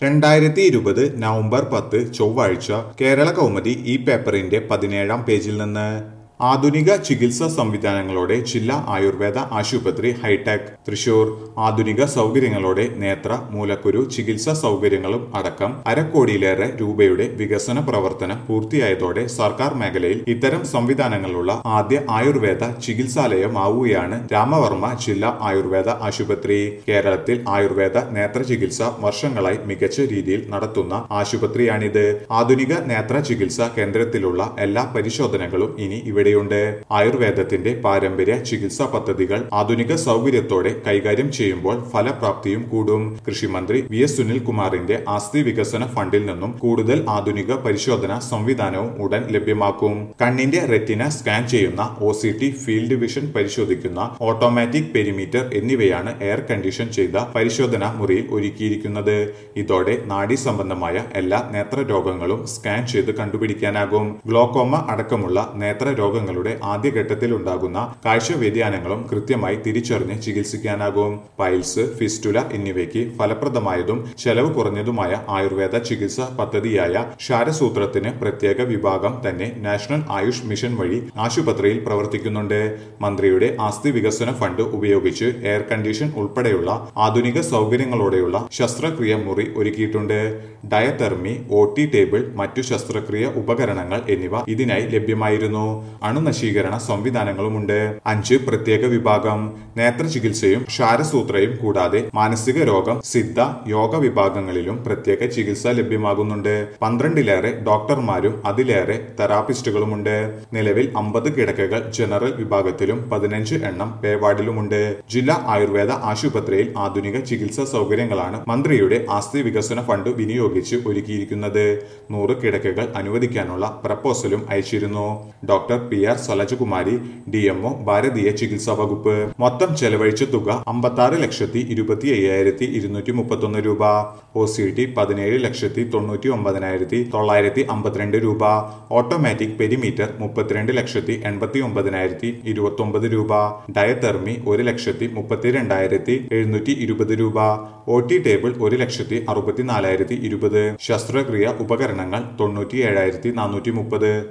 രണ്ടായിരത്തി ഇരുപത് നവംബർ പത്ത് ചൊവ്വാഴ്ച കേരള കൗമുദി ഈ പേപ്പറിന്റെ പതിനേഴാം പേജിൽ നിന്ന് ആധുനിക ചികിത്സാ സംവിധാനങ്ങളോടെ ജില്ലാ ആയുർവേദ ആശുപത്രി ഹൈടെക് തൃശൂർ ആധുനിക സൗകര്യങ്ങളോടെ നേത്ര മൂലക്കുരു ചികിത്സാ സൗകര്യങ്ങളും അടക്കം അരക്കോടിയിലേറെ രൂപയുടെ വികസന പ്രവർത്തനം പൂർത്തിയായതോടെ സർക്കാർ മേഖലയിൽ ഇത്തരം സംവിധാനങ്ങളുള്ള ആദ്യ ആയുർവേദ ചികിത്സാലയമാവുകയാണ് രാമവർമ്മ ജില്ലാ ആയുർവേദ ആശുപത്രി കേരളത്തിൽ ആയുർവേദ നേത്ര ചികിത്സ വർഷങ്ങളായി മികച്ച രീതിയിൽ നടത്തുന്ന ആശുപത്രിയാണിത് ആധുനിക നേത്ര ചികിത്സാ കേന്ദ്രത്തിലുള്ള എല്ലാ പരിശോധനകളും ഇനി ഇവിടെയുണ്ട് ആയുർവേദത്തിന്റെ പാരമ്പര്യ ചികിത്സാ പദ്ധതികൾ ആധുനിക സൗകര്യത്തോടെ കൈകാര്യം ചെയ്യുമ്പോൾ ഫലപ്രാപ്തിയും കൂടും കൃഷിമന്ത്രി വി എസ് സുനിൽകുമാറിന്റെ ആസ്തി വികസന ഫണ്ടിൽ നിന്നും കൂടുതൽ ആധുനിക പരിശോധന സംവിധാനവും ഉടൻ ലഭ്യമാക്കും കണ്ണിന്റെ റെറ്റിന സ്കാൻ ചെയ്യുന്ന O C T field vision പരിശോധിക്കുന്ന ഓട്ടോമാറ്റിക് പെരിമീറ്റർ എന്നിവയാണ് എയർ കണ്ടീഷൻ ചെയ്ത പരിശോധനാ മുറിയിൽ ഒരുക്കിയിരിക്കുന്നത് ഇതോടെ നാഡി സംബന്ധമായ എല്ലാ നേത്ര രോഗങ്ങളും സ്കാൻ ചെയ്ത് കണ്ടുപിടിക്കാനാകും ഗ്ലോക്കോമ അടക്കമുള്ള നേത്ര രോഗങ്ങളുടെ ആദ്യഘട്ടത്തിൽ ഉണ്ടാകുന്ന കാഴ്ച വ്യതിയാനങ്ങളും കൃത്യമായി തിരിച്ചറിഞ്ഞ് ചികിത്സിക്കാനാകും പൈൽസ് ഫിസ്റ്റുല എന്നിവയ്ക്ക് ഫലപ്രദമായതും ചെലവ് കുറഞ്ഞതുമായ ആയുർവേദ ചികിത്സാ പദ്ധതിയായ ക്ഷാരസൂത്രത്തിന് പ്രത്യേക വിഭാഗം തന്നെ നാഷണൽ ആയുഷ് മിഷൻ വഴി ആശുപത്രിയിൽ പ്രവർത്തിക്കുന്നുണ്ട് മന്ത്രിയുടെ ആസ്തി വികസന ഫണ്ട് ഉപയോഗിച്ച് എയർ കണ്ടീഷൻ ഉൾപ്പെടെയുള്ള ആധുനിക സൗകര്യങ്ങളോടെയുള്ള ശസ്ത്രക്രിയ മുറി ഒരുക്കിയിട്ടുണ്ട് ഡയതെർമി ഒ ടി ടേബിൾ മറ്റു ശസ്ത്രക്രിയ ഉപകരണങ്ങൾ എന്നിവ ഇതിനായി ലഭ്യമായിരുന്നു അണുനശീകരണ സംവിധാനങ്ങളുമുണ്ട് അഞ്ച് പ്രത്യേക വിഭാഗം നേത്ര ചികിത്സയും ക്ഷാരസൂത്രയും കൂടാതെ മാനസിക രോഗം സിദ്ധ യോഗ വിഭാഗങ്ങളിലും പ്രത്യേക ചികിത്സ ലഭ്യമാകുന്നുണ്ട് പന്ത്രണ്ടിലേറെ ഡോക്ടർമാരും അതിലേറെ തെറാപ്പിസ്റ്റുകളുമുണ്ട് നിലവിൽ അമ്പത് കിടക്കകൾ ജനറൽ വിഭാഗത്തിലും പതിനഞ്ച് എണ്ണം പേ വാർഡിലുമുണ്ട് ജില്ലാ ആയുർവേദ ആശുപത്രിയിൽ ആധുനിക ചികിത്സാ സൗകര്യങ്ങളാണ് മന്ത്രിയുടെ ആസ്തി വികസന ഫണ്ട് വിനിയോഗിച്ച് ഒരുക്കിയിരിക്കുന്നത് നൂറ് കിടക്കകൾ അനുവദിക്കാനുള്ള പ്രപ്പോസലും അയച്ചിരുന്നു doctor P R Salajakumari D MO ഭാരതീയ ചികിത്സാ വകുപ്പ് മൊത്തം ചെലവഴിച്ച തുക അമ്പത്തി ലക്ഷത്തി ഇരുപത്തി അയ്യായിരത്തി ഇരുന്നൂറ്റി മുപ്പത്തൊന്ന് രൂപ ഒ സി ടി പതിനേഴ് ലക്ഷത്തി തൊണ്ണൂറ്റി ഒമ്പതിനായിരത്തി തൊള്ളായിരത്തി അമ്പത്തിരണ്ട് രൂപ ഓട്ടോമാറ്റിക് പെരിമീറ്റർ മുപ്പത്തിരണ്ട് ലക്ഷത്തി എൺപത്തി ഒമ്പതിനായിരത്തി ഇരുപത്തി ഒമ്പത് രൂപ ഡയതെർമി ഒരു ലക്ഷത്തി മുപ്പത്തിരണ്ടായിരത്തി എഴുന്നൂറ്റി ഇരുപത് രൂപ ഒ ടി ടേബിൾ ഒരു ലക്ഷത്തി അറുപത്തിനാലായിരത്തി ഇരുപത് ശസ്ത്രക്രിയ ഉപകരണങ്ങൾ തൊണ്ണൂറ്റി ഏഴായിരത്തി നാനൂറ്റി മുപ്പത്